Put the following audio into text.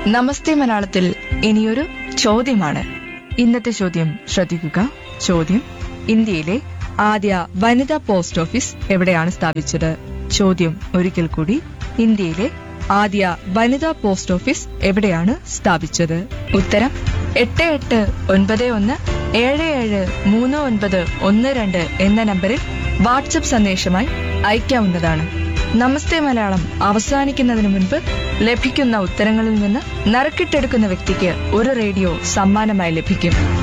നമസ്തേ മലയാളത്തിൽ ഇനിയൊരു ചോദ്യമാണ് ഇന്നത്തെ ചോദ്യം ശ്രദ്ധിക്കുക ചോദ്യം ഇന്ത്യയിലെ ആദ്യ വനിതാ പോസ്റ്റ് ഓഫീസ് എവിടെയാണ് സ്ഥാപിച്ചത് ചോദ്യം ഒരിക്കൽ കൂടി ഇന്ത്യയിലെ ആദ്യ വനിതാ പോസ്റ്റ് ഓഫീസ് എവിടെയാണ് സ്ഥാപിച്ചത് ഉത്തരം എട്ട് എട്ട് ഒൻപത് ഒന്ന് ഏഴ് ഏഴ് മൂന്ന് ഒൻപത് ഒന്ന് രണ്ട് എന്ന നമ്പറിൽ വാട്സപ്പ് സന്ദേശമായി അയക്കാവുന്നതാണ് നമസ്തേ മലയാളം അവസാനിക്കുന്നതിന് മുൻപ് ലഭിക്കുന്ന ഉത്തരങ്ങളിൽ നിന്ന് നറുക്കിട്ടെടുക്കുന്ന വ്യക്തിക്ക് ഒരു റേഡിയോ സമ്മാനമായി ലഭിക്കും